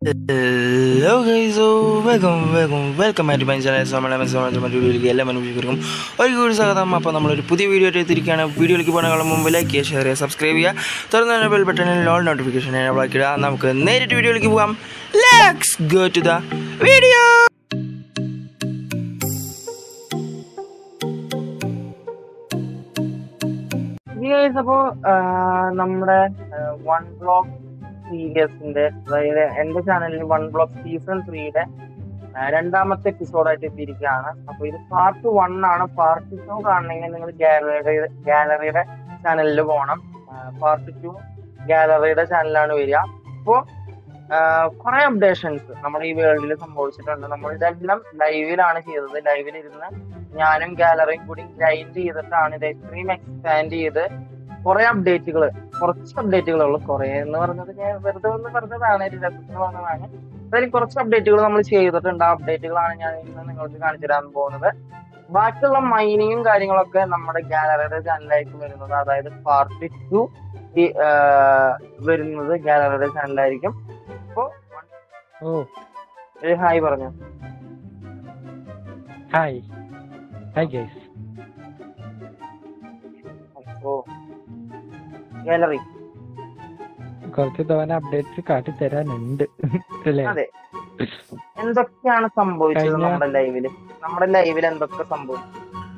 Hello ഗൈസോ welcome welcome welcome ആയിട്ട് my channel സമയ മറ്റു വീഡിയോയിലേക്ക് എല്ലാ മനുഷ്യർക്കും ഒരു കൂടി സ്വാഗതം അപ്പോൾ നമ്മളൊരു പുതിയ വീഡിയോ ആയിട്ട് എത്തിയിരിക്കുകയാണ് വീഡിയോയിലേക്ക് പോകുന്നതിന് മുമ്പ് ലൈക്ക് ചെയ്യുക ഷെയർ ചെയ്യുക സബ്സ്ക്രൈബ് ചെയ്യുക തുറന്ന് തന്നെ ബെൽ ബട്ടണിൽ ഓൾ നോട്ടിഫിക്കേഷൻ എനേബിൾ ആക്കിയിടുക നമുക്ക് നേരിട്ട് വീഡിയോയിലേക്ക് പോകാം let's go to the video guys അപ്പോൾ നമ്മുടെ വൺ ബ്ലോക്ക് സീരീസിന്റെ അതായത് എന്റെ ചാനലിൽ വൺ ബ്ലോക്ക് സീസൺ ത്രീയുടെ രണ്ടാമത്തെ എപ്പിസോഡായിട്ട് എത്തിയിരിക്കുകയാണ് അപ്പൊ ഇത് പാർട്ട് വൺ ആണ് പാർട്ട് ടു കാണണമെങ്കിൽ നിങ്ങൾ ഗാലറി ഗാലറിയുടെ ചാനലിൽ പോകണം പാർട്ട് ടു ഗാലറിയുടെ ചാനലാണ് വരിക അപ്പോ കുറെ അപ്ഡേഷൻസ് നമ്മുടെ ഈ വേൾഡിൽ സംഭവിച്ചിട്ടുണ്ട് നമ്മൾ ഇതെല്ലാം ലൈവിലാണ് ചെയ്തത് ലൈവിൽ ഇരുന്ന് ഞാനും ഗാലറിയും കൂടി ഗ്രൈൻഡ് ചെയ്തിട്ടാണ് ഇത് എക്സ്ട്രീം എക്സ്പാൻഡ് ചെയ്ത് കുറെ അപ്ഡേറ്റുകൾ കുറച്ച് അപ്ഡേറ്റുകൾ ഉള്ളു കുറെ എന്ന് പറഞ്ഞത് ഞാൻ വെറുതെ ഒന്ന് പറഞ്ഞതാണ് ഒരു രസത്തിന് പറഞ്ഞതാണ് അതിൽ കുറച്ച് അപ്ഡേറ്റുകൾ നമ്മൾ ചെയ്തിട്ടുണ്ട് ആ അപ്ഡേറ്റുകളാണ് ഞാൻ ഇന്ന് നിങ്ങൾക്ക് കാണിച്ചു തരാൻ പോകുന്നത് ബാക്കിയുള്ള മൈനിങ്ങും കാര്യങ്ങളൊക്കെ നമ്മുടെ ഗാലറിയുടെ ചാനലായിരിക്കും വരുന്നത് അതായത് പാർട്ട് ടു വരുന്നത് ഗാലറിയുടെ ചാനലായിരിക്കും അപ്പോ ഓ ഒരു ഹായ് പറഞ്ഞു ഹായ് ഹായ് ഗൈസ് അപ്പോ ഗാലറി കുറച്ച് തവണ അപ്ഡേറ്റ്സ് കാട്ടി തരാനുണ്ട് അല്ലേ അതെ എന്തൊക്കെയാണ് സംഭവിച്ചത് കഴിഞ്ഞ- നമ്മുടെ ലൈവില് നമ്മുടെ ലൈവിൽ എന്തൊക്കെ സംഭവിച്ചു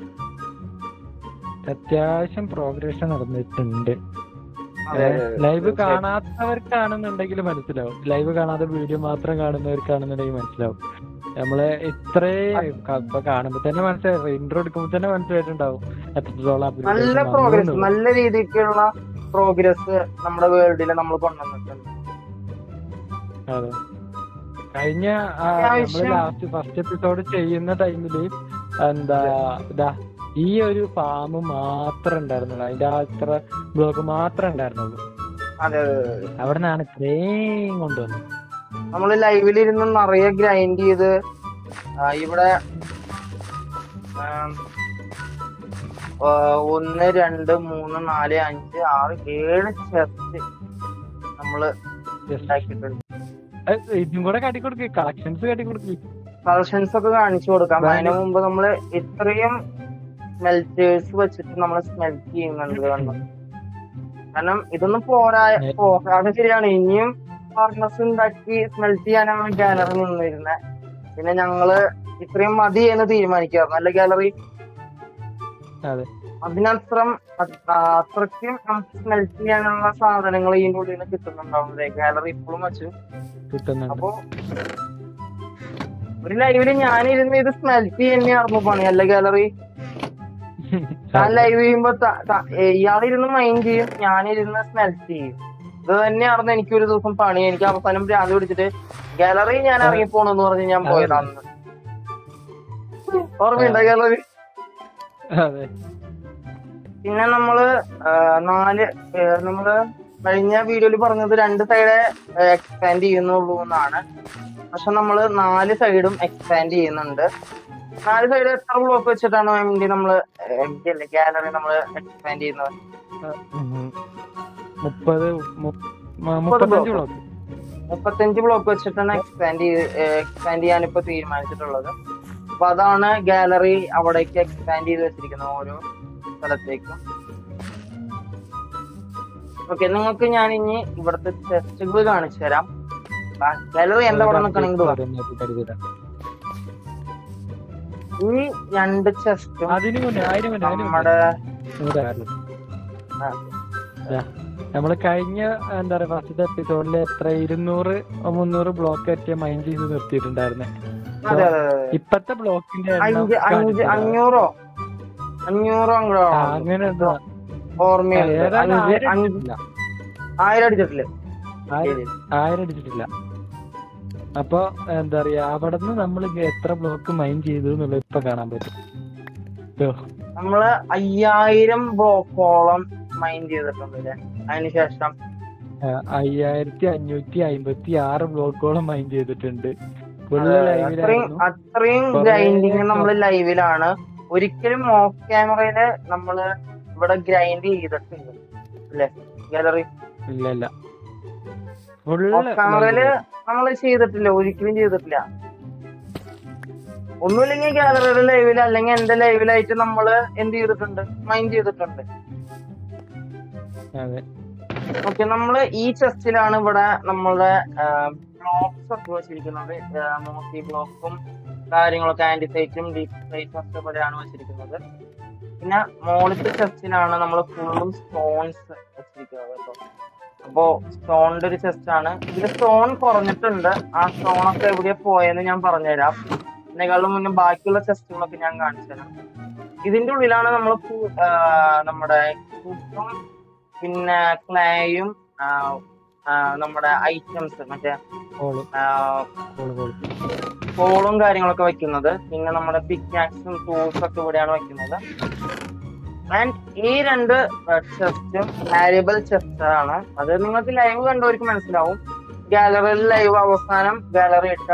അത്യാവശ്യം പ്രോഗ്രഷൻ നടന്നിട്ടുണ്ട് അതെ, അതെ, അതെ. ലൈവ് തീർച്ചയായും. കാണാത്തവർക്കാണെന്നുണ്ടെങ്കിൽ മനസ്സിലാവും ലൈവ് കാണാതെ വീഡിയോ മാത്രം കാണുന്നവർക്കാണെന്നുണ്ടെങ്കിൽ മനസ്സിലാവും നമ്മള് ഇത്രയും ക- ഇപ്പൊ കാണുമ്പോ തന്നെ മനസ്സിലായി ഇൻട്രോ എടുക്കുമ്പോ തന്നെ മനസ്സിലായിട്ടുണ്ടാവും എത്രത്തോളം upgradation നല്ല വന്നു പ്രോഗ്രസ് എന്നുള്ളത്. നല്ല രീതിക്കുള്ള പ്രോഗ്രസ് നമ്മുടെ വേൾഡിൽ നമ്മൾ കൊണ്ടുവന്നിട്ടുണ്ട് അതെ കഴിഞ്ഞ ആ, നമ്മള് അത്യാവശ്യം- ലാസ്റ്റ് ഫസ്റ്റ് എപ്പിസോഡ് ചെയ്യുന്ന ടൈമില് എന്താ ഇതാ ഈ ഒരു ഫാം മാത്രം ഉണ്ടായിരുന്നുള്ളൂ അതിന്റെ ആ ഇത്ര ബ്ലോക്ക് മാത്രം ഉണ്ടായിരുന്നുള്ളൂ അതെ അതെ, അതെ. അവിടെ നിന്നാണ് ഇത്രയും കൊണ്ടുവന്നത് നമ്മൾ ലൈവിലിരുന്ന് നിറയെ ഗ്രൈൻഡ് ചെയ്ത് ആ, ഇവിടെ ആം, ആ, ഒന്ന് രണ്ട് മൂന്ന് നാല് അഞ്ച് ആറ് ഏഴ് ചെസ്റ്റ് നമ്മള് Just- ഉണ്ടാക്കിയിട്ടുണ്ട് ഏ, ഇതും കൂടെ കാട്ടിക്കൊടുക്ക് കളക്ഷൻസ് കാട്ടിക്കൊടുക്ക് കളക്ഷൻസ് ഒക്കെ കാണിച്ചു കൊടുക്കാം വേണ്ട. അതിനു മുമ്പ് നമ്മള് ഇത്രയും സ്മെൽറ്റേഴ്സ് വെച്ചിട്ട് നമ്മൾ സ്മെൽറ്റ് ചെയ്യുന്നുണ്ട് കണ്ടോ കാരണം ഇതൊന്നും പോരാ ഏ. പോരാതെ ശരിയാണ് ഇനിയും പാർട്ട്നേഴ്സ് ഉണ്ടാക്കി സ്മെൽറ്റ് ചെയ്യാനാണ് ഗാലറി നിന്നിരുന്നത് പിന്നെ ഞങ്ങള് ഇത്രയും മതി എന്ന് തീരുമാനിക്കാറുണ്ട് അല്ല ഗാലറി അതെ അതിനത്രം അത്- ആ, അത്രയ്ക്കും നമുക്ക് സ്മെൽറ്റ് ചെയ്യാനുള്ള സാധനങ്ങൾ ഇതിന്റെ ഉള്ളിൽ നിന്ന് കിട്ടുന്നുണ്ടാവുന്നത് ഗാലറി ഇപ്പോഴും വെച്ചു കിട്ടുന്നുണ്ട് അപ്പൊ ഒരു ലൈവില് ഞാനിരുന്ന് ഇത് സ്മെൽറ്റ് തന്നെയായിരുന്നു പണി അല്ല ഗാലറി ഞാൻ ലൈവ് ചെയ്യുമ്പോ ത- ത- ഏ, ഇയാളിരുന്ന് മൈൻഡ് ചെയ്യും ഞാനിരുന്ന് സ്മെൽറ്റ് ചെയ്യും ഇത് തന്നെയായിരുന്നു എനിക്ക് ഒരു ദിവസം പണി എനിക്ക് അവസാനം ഭ്രാന്ത് പിടിച്ചിട്ട് ഗാലറി ഞാൻ ആ. ഇറങ്ങി പോണെന്ന് പറഞ്ഞ് ഞാൻ അതെ. പോയതാന്ന് ഓർമ്മയുണ്ടോ ഗാലറി അതെ പിന്നെ നമ്മള് ആ, നാല് ഏ, നമ്മള് കഴിഞ്ഞ വീഡിയോയിൽ പറഞ്ഞത് രണ്ട് സൈഡ് എക്സ്പാൻഡ് ചെയ്യുന്നുള്ളൂ എന്നാണ് പക്ഷെ നമ്മള് നാല് സൈഡും എക്സ്പാൻഡ് ചെയ്യുന്നുണ്ട് നാല് സൈഡ് എത്ര ബ്ലോക്ക് വെച്ചിട്ടാണ് എം ഡി നമ്മള് എം ഡി അല്ലേ ഗാലറി നമ്മള് എക്സ്പാൻഡ് ചെയ്യുന്നത് ഉം. മുപ്പത് മു- മ- മുപ്പത്തഞ്ച് ബ്ലോക്ക് മുപ്പത്തഞ്ച് ബ്ലോക്ക് വെച്ചിട്ടാണ് എക്സ്പാൻഡ് ചെയ്ത് എക്സ്പാൻഡ് ചെയ്യാൻ ഇപ്പൊ തീരുമാനിച്ചിട്ടുള്ളത് അപ്പൊ അതാണ് ഗാലറി അവിടേക്ക് എക്സ്പാൻഡ് ചെയ്ത് വെച്ചിരിക്കുന്നത് ഓരോ സ്ഥലത്തേക്കും ഓക്കെ നിങ്ങൾക്ക് ഞാൻ ഇനി ഇവിടുത്തെ ടെസ്റ്റുകൾ കാണിച്ചു തരാം ഗാലറി എന്താ അവിടെ നിൽക്കണമെങ്കിൽ വാ. ഓരോന്നായിട്ട് കരുതിടാം. ഈ രണ്ട് ചെസ്റ്റും അതിന് മുന്നേ അതിന് മുന്നേ അതിന് മുന്നേ നമ്മുടെ ഇവിടെ കാരണം. ആ. ദാ, നമ്മള് കഴിഞ്ഞ എന്താ പറയാ ഫസ്റ്റത്തെ എപ്പിസോഡിൽ എത്ര ഇരുന്നൂറ് മുന്നൂറ് ബ്ലോക്ക് ഒറ്റ മൈൻഡ് ചെയ്ത് നിർത്തിയിട്ടുണ്ടായിരുന്നെ അതെ അതെ അതെ ഇപ്പത്തെ ബ്ലോക്കിന്റെ എണ്ണം അഞ്ച് അഞ്ച് കാണിച്ചുതരാം. അഞ്ഞൂറോ അഞ്ഞൂറോ അങ്ങോട്ടോ ആ, അങ്ങനെ എന്താ ഓർമ്മയുണ്ട് ഏതാണ്ട് അഞ്ച് ആയിരം അഞ്ച് അടിച്ചിട്ടില്ല. ആയിരം അടിച്ചിട്ടില്ലേ ആയിരം ആയിരം അടിച്ചിട്ടില്ല അപ്പൊ എന്താ പറയാ അവിടെ നിന്ന് നമ്മൾ എത്ര ബ്ലോക്ക് മൈൻഡ് ചെയ്തു എന്നുള്ളത് ഇപ്പൊ കാണാൻ പറ്റും ട്ടോ. നമ്മള് അയ്യായിരം ബ്ലോക്കോളം മൈൻഡ് ചെയ്തിട്ടുണ്ട് അല്ലേ അതിനുശേഷം ആ, അയ്യായിരത്തി അഞ്ഞൂറ്റി അമ്പത്തി ആറ് ബ്ലോക്കോളം മൈൻഡ് ചെയ്തിട്ടുണ്ട് ഫുള്ള് അതെ, അത്രയും ലൈവിലായിരുന്നു അത്രയും കുറേ ഗ്രൈൻഡിങ് നമ്മൾ ലൈവിലാണ് ഒരിക്കലും ഓഫ് ക്യാമറയില് നമ്മള് ഇവിടെ ഗ്രൈൻഡ് ചെയ്തിട്ടില്ല അല്ലേ ഗാലറി ഇല്ല ഇല്ല ഫുള്ള് ഓഫ് ക്യാമറയില് നമ്മൾ ചെയ്തിട്ടില്ല ഒരിക്കലും ചെയ്തിട്ടില്ല ഒന്നുമില്ലെങ്കിൽ ഗാലറിയുടെ ലൈവിൽ അല്ലെങ്കിൽ എന്റെ ലൈവിലായിട്ട് നമ്മൾ എന്ത് ചെയ്തിട്ടുണ്ട് മൈൻഡ് ചെയ്തിട്ടുണ്ട് അതെ ഓക്കെ നമ്മള് ഈ ചെസ്റ്റിലാണ് ഇവിടെ നമ്മളുടെ ബ്ലോക്സ് ഒക്കെ വെച്ചിരിക്കുന്നത് മോസി ബ്ലോക്കും കാര്യങ്ങളൊക്കെ ആന്റിസൈറ്റും ഡീപ് ഒക്കെ പോലെയാണ് വെച്ചിരിക്കുന്നത് പിന്നെ മോളിത്തെ ചെസ്റ്റിലാണ് നമ്മൾ ഫുള്ളും സ്റ്റോൺസ് വെച്ചിരിക്കുന്നത് കേട്ടോ അപ്പോ സ്റ്റോണിന്റെ ഒരു ചെസ്റ്റ് ആണ് ഇതിൽ സ്റ്റോൺ കുറഞ്ഞിട്ടുണ്ട് ആ സ്റ്റോൺ ഒക്കെ എവിടെയാ പോയെന്ന് ഞാൻ പറഞ്ഞുതരാം ഇതിനേക്കാളും മുന്നേ ബാക്കിയുള്ള ചെസ്റ്റുകളൊക്കെ ഞാൻ കാണിച്ചു തരാം ഇതിന്റെ ഉള്ളിലാണ് നമ്മൾ നമ്മുടെ ഉപ്പും പിന്നെ ക്ലേയും നമ്മുടെ ഐറ്റംസ് മറ്റേ കോള് കോള് കോള് കോളും കാര്യങ്ങളൊക്കെ വെക്കുന്നത് പിന്നെ നമ്മുടെ പിക്കാക്സും ടൂൾസ് ഒക്കെ ഇവിടെയാണ് വെക്കുന്നത് ആൻഡ് ഈ രണ്ട് ചെസ്റ്റും വാരിയബിൾ ചെസ്റ്റ് ആണ് അത് നിങ്ങൾക്ക് ലൈവ് കണ്ടവർക്ക് മനസ്സിലാവും ഗാലറിയിൽ ലൈവ് അവസാനം ഗാലറി ഇട്ട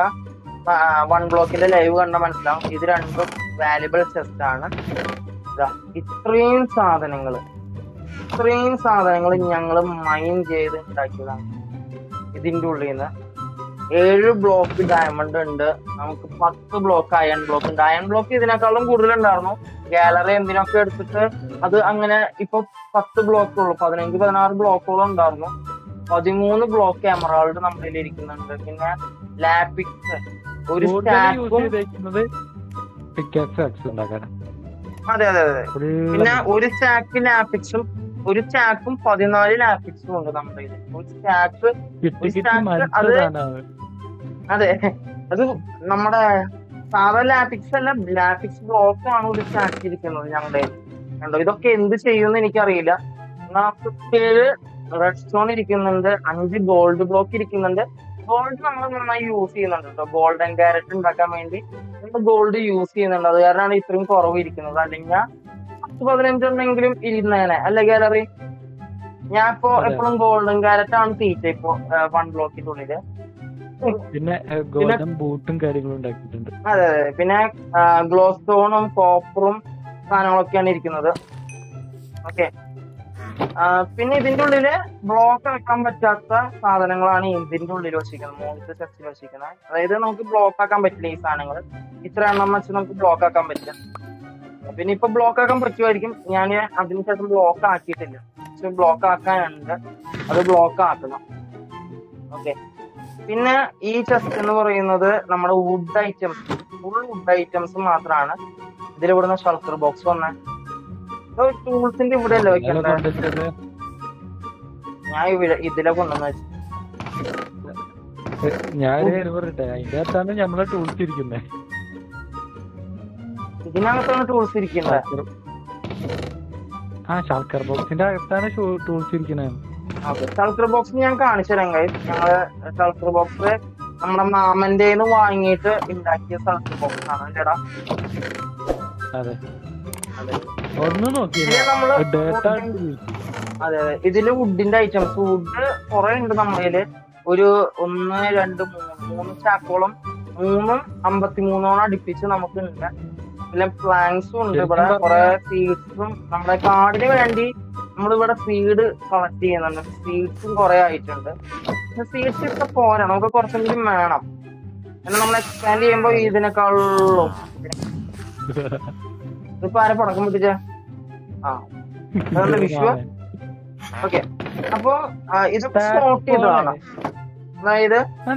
വൺ ബ്ലോക്കിന്റെ ലൈവ് കണ്ട മനസ്സിലാവും ഇത് രണ്ടും വാല്യുബിൾ ചെസ്റ്റ് ആണ് ഇതാ, ഇത്രയും സാധനങ്ങൾ ഇത്രയും സാധനങ്ങൾ ഞങ്ങൾ മൈൻ ചെയ്ത് ഉണ്ടാക്കിയതാണ് ഇതിന്റെ ഉള്ളിൽ നിന്ന് ഏഴ് ബ്ലോക്ക് ഡയമണ്ട് ഉണ്ട് നമുക്ക് പത്ത് ബ്ലോക്ക് അയൺ ബ്ലോക്ക് ഉണ്ട് അയൺ ബ്ലോക്ക് ഇതിനേക്കാളും കൂടുതൽ ഉണ്ടായിരുന്നു ഗാലറി എന്തിനൊക്കെ എടുത്തിട്ട് അത് അങ്ങനെ ഇപ്പൊ പത്ത് ബ്ലോക്ക് ഉള്ളു പതിനഞ്ച് പതിനാറ് ബ്ലോക്കുകളും ഉണ്ടായിരുന്നു പതിമൂന്ന് ബ്ലോക്ക് എമറാൾഡ് നമ്മുടെ കയ്യിൽ ഇരിക്കുന്നുണ്ട് പിന്നെ ലാപ്പിക്സ് ഒരു കൂടുതൽ യൂസ് സ്റ്റാക്കും ചെയ്തേക്കുന്നത് പിക്കാക്സ് ആക്സ് ഉണ്ടാക്കാൻ അതെ അതെ അതെ പിന്നെ ഒരു സ്റ്റാക്ക് ലാപ്പിക്സും ഒരു സ്റ്റാക്കും പതിനാല് ലാപ്പിക്സും ഉണ്ട് നമ്മുടെ കയ്യിൽ ഒരു സ്റ്റാക്ക് കിട്ടി കിട്ടി stack അത് മരിച്ചതാണ് അതെ അത് നമ്മുടെ സാധാ ലാപ്പിക്സ് അല്ല ലാപ്പിക്സ് ബ്ലോക്ക് ആണ് ഒരു സ്റ്റാക്ക് ഇരിക്കുന്നത് ഞങ്ങളുടെ കയ്യിൽ. കണ്ടോ ഇതൊക്കെ എന്ത് ചെയ്യുമെന്ന് എനിക്കറിയില്ല നാൽപ്പത്തേഴ് റെഡ് സ്റ്റോൺ ഇരിക്കുന്നുണ്ട് അഞ്ച് ഗോൾഡ് ബ്ലോക്ക് ഇരിക്കുന്നുണ്ട് ഗോൾഡ് നമ്മൾ നന്നായി യൂസ് ചെയ്യുന്നുണ്ട് കേട്ടോ ഗോൾഡൻ ക്യാരറ്റ് ഉണ്ടാക്കാൻ വേണ്ടി നമ്മൾ ഗോൾഡ് യൂസ് ചെയ്യുന്നുണ്ട് അത് കാരണമാണ് ഇത്രയും കുറവ് ഇരിക്കുന്നത് അല്ലെങ്കിൽ പത്ത് പതിനഞ്ചെണ്ണെങ്കിലും ഇരുന്നേനെ അല്ലെ ഗാലറി ഞാൻ ഇപ്പോ അതെ. എപ്പോഴും ഗോൾഡൻ ക്യാരറ്റ് ആണ് തീറ്റ ഇപ്പോ വൺ ബ്ലോക്കിന്റെ ഉള്ളില് പിന്നെ ഗോൾഡൻ ബൂട്ടും കാര്യങ്ങളും ഉണ്ടാക്കിയിട്ടുണ്ട് അതെ അതെ പിന്നെ ഗ്ലോ സ്റ്റോണും കോപ്പറും സാധനങ്ങളൊക്കെയാണ് ഇരിക്കുന്നത് ഓക്കെ പിന്നെ ഇതിന്റെ ഉള്ളില് ബ്ലോക്ക് വെക്കാൻ പറ്റാത്ത സാധനങ്ങളാണ് ഇതിന്റെ ഉള്ളിൽ വെച്ചിരിക്കുന്നത് മുകളിലത്തെ സെക്ഷൻ വെച്ചിരിക്കുന്നത് അതായത് നമുക്ക് ബ്ലോക്ക് ആക്കാൻ പറ്റില്ല ഈ സാധനങ്ങൾ ഇത്ര എണ്ണം വെച്ച് നമുക്ക് ബ്ലോക്ക് ആക്കാൻ പറ്റില്ല പിന്നെ ഇപ്പൊ ബ്ലോക്ക് ആക്കാൻ പറ്റുമായിരിക്കും ഞാൻ അതിനുശേഷം ബ്ലോക്ക് ആക്കിയിട്ടില്ല പക്ഷെ ബ്ലോക്ക് ആക്കാനുണ്ട് അത് ബ്ലോക്ക് ആക്കണം ഓക്കെ പിന്നെ ഈ ചെസ്റ്റ് എന്ന് പറയുന്നത് നമ്മുടെ wood items full wood items മാത്രമാണ് ഇതിൽ ഇവിടുന്ന് ഷൾക്കർ ബോക്സ് വന്ന ടൂൾസിന്റെ ഇവിടെ അല്ലേ ഇന്നലെ വെക്കണ്ടേ കൊണ്ടുവച്ചത് ഞാൻ ഇവിടെ ഇതിലെ കൊണ്ടുവന്ന് വെച്ചു ഞാനൊരു കാര്യം പറയട്ടെ അതിന്റെ അകത്താണ് നമ്മളെ ടൂൾസ് ഇരിക്കുന്നത് ഇതിനകത്താണ് ടൂൾസ് ഇരിക്കുന്നത് ആ ഷാൽക്കർ ബോക്സിന്റെ അകത്താണ് ടൂൾസ് ഇരിക്കുന്നത് ഓക്കെ ഷൾക്കർ ബോക്സ് ഞാൻ കാണിച്ചു തരാം guys. ഞങ്ങള് ഷൾക്കർ ബോക്സ് നമ്മുടെ മാമന്റെ വാങ്ങിയിട്ട് ഉണ്ടാക്കിയ ഷൾക്കർ ബോക്സ് ആണ് അല്ലേടാ അതെ അതെ ഒന്നും നോക്കിയില്ല ഇതില് നമ്മള് ഡേറ്റ അതെ അതെ ഇതില് വുഡിന്റെ ഐറ്റംസ് വുഡ് കുറെ ഉണ്ട് നമ്മുടെ ഒരു ഒന്ന് രണ്ട് മൂന്ന് മൂന്ന് ചാക്കോളം മൂന്നും അമ്പത്തിമൂന്നോളം അടുപ്പിച്ച് നമുക്ക് ഉണ്ട് പിന്നെ പ്ലാങ്സും ഉണ്ട് ഇവിടെ ശരിക്കും കുറെ സീഡ്സും നമ്മുടെ കാടിന് വേണ്ടി നമ്മളിവിടെ സീഡ് കളക്ട് ചെയ്യുന്നുണ്ട് സീഡ്സും കുറെ ആയിട്ടുണ്ട് സീഡ്സ് ഇപ്പൊ പോരാ നമുക്ക് കുറച്ചും കൂടി വേണം എന്നാൽ നമ്മൾ എക്സ്പാൻഡ് ചെയ്യുമ്പോ ഇതിനേക്കാളും ഇപ്പൊ ആരെ പടക്കം പൊട്ടിച്ച ആ അതാണ് വിഷു ഓക്കെ അപ്പൊ ആ, ഇതൊക്കെ സോർട്ട് ചെയ്തതാണ് അതായത്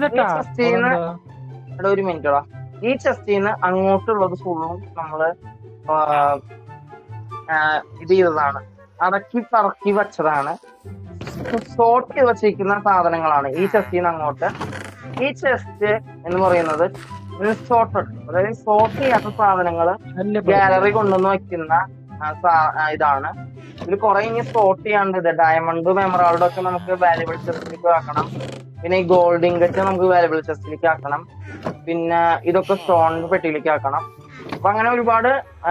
എടാ ഒരു മിനിറ്റ് എടാ ഈ ചെസ്റ്റിൽ നിന്ന് അങ്ങോട്ടുള്ളത് ഫുള്ളും നമ്മള് ആ, ആ, ഇത് ചെയ്തതാണ് അടക്കി പറക്കി വെച്ചതാണ് സോർട്ട് ചെയ്ത് വെച്ചിരിക്കുന്ന സാധനങ്ങളാണ് ഈ ചെസ്റ്റിൽ നിന്ന് അങ്ങോട്ട് ഈ ചെസ്റ്റ് എന്ന് പറയുന്നത് സോർട്ടഡ് അതായത് സോർട്ട് ചെയ്യാത്ത സാധനങ്ങള് ഗാലറി കൊണ്ടുവന്ന് വെക്കുന്ന ആ, സാ- ആ, ഇതാണ് ഇതിൽ കുറെ ഇനി സോർട്ട് ചെയ്യാണ്ട് ഇത് ഡയമണ്ടും എമറാൾഡും ഒക്കെ നമുക്ക് വാല്യുബിൾ ചെസ്റ്റിലേക്ക് ആക്കണം പിന്നെ ഈ ഗോൾഡ് ഇങ്കറ്റ് നമുക്ക് വാല്യുബിൾ ചെസ്റ്റിലേക്ക് ആക്കണം പിന്നെ ഇതൊക്കെ സ്റ്റോണിന്റെ പെട്ടിയിലേക്ക് ആക്കണം അപ്പൊ അങ്ങനെ ഒരുപാട്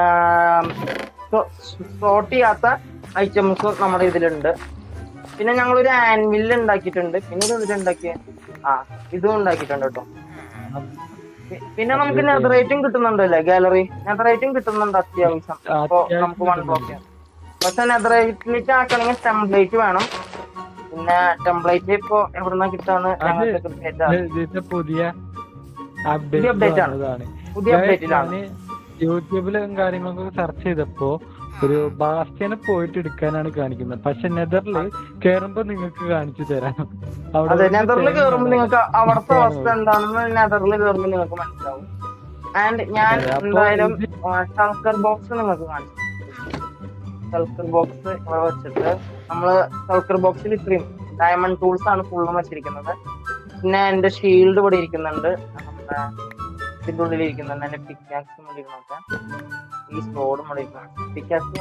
സോർട്ട് ചെയ്യാത്ത ഐറ്റംസ് നമ്മുടെ ഇതിലുണ്ട് പിന്നെ ഞങ്ങൾ ഒരു ആൻവില്ല് ഉണ്ടാക്കിയിട്ടുണ്ട് പിന്നെ ഇത് എന്തിട്ട് ഉണ്ടാക്കിയ ആ ഇതും ഉണ്ടാക്കിയിട്ടുണ്ട് കേട്ടോ പി- പിന്നെ നമുക്ക് നെതറേറ്റും കിട്ടുന്നുണ്ടല്ലേ ഗാലറി നെതറേറ്റും കിട്ടുന്നുണ്ട് അത്യാവശ്യം അപ്പൊ നമുക്ക് വൺ ബ്ലോക്ക് പക്ഷെ നെതറേറ്റിലേക്ക് ആക്കണമെങ്കിൽ ടെംപ്ലേറ്റ് വേണം പിന്നെ ടെംപ്ലേറ്റ് ഇപ്പൊ എവിടുന്ന കിട്ടാന്ന് ഞങ്ങൾക്ക് കൃത്യമായിട്ട് അറിയില്ല. ഇത് ഇതിന്റെ പുതിയ പുതിയ update അപ്ഡേറ്റ് ആണ്. വന്നതാണ് പുതിയ അപ്ഡേറ്റിലാണ് ഞാന് യൂട്യൂബിലും കാര്യങ്ങളൊക്കെ സെർച്ച് ചെയ്തപ്പോ ഒരു ബാസ്റ്റിനെ പോയിട്ട് എടുക്കാനാണ് കാണിക്കുന്നത് പക്ഷെ നെതറില് കേറുമ്പോ നിങ്ങൾക്ക് കാണിച്ചു തരാം അവിടെ അതെ ഒരു നെതറിൽ തേങ്ങ കയറുമ്പോൾ കാണാൻ നിങ്ങൾക്ക് അവിടുത്തെ ഇതാണ് അവസ്ഥ എന്താണെന്ന് നെതറിൽ കയറുമ്പോൾ നിങ്ങൾക്ക് മനസ്സിലാവും ആൻഡ് ഞാൻ അതെ, അപ്പൊ എന്തായാലും ഇത് ഷൾക്കർ ബോക്സ് നിങ്ങൾക്ക് കാണിച്ചു ഷൾക്കർ ബോക്സ് ഇവിടെ വെച്ചിട്ട് നമ്മള് ഷൾക്കർ ബോക്സിൽ ഇത്രയും ഡയമണ്ട് ടൂൾസ് ആണ് ഫുള്ളും വെച്ചിരിക്കുന്നത് പിന്നെ എന്റെ ഷീൽഡ് ഇവിടെ ഇരിക്കുന്നുണ്ട് നമ്മുടെ ഇതിന്റെ ഉള്ളിൽ ഇരിക്കുന്നുണ്ട് എന്റെ പിക്കാക്സും ഇവിടെ ഇരുന്നൊക്കെ ഈ സ്ലോഡും ഇവിടെ ഇരിക്കുന്നുണ്ട് പിക്കാക്സ്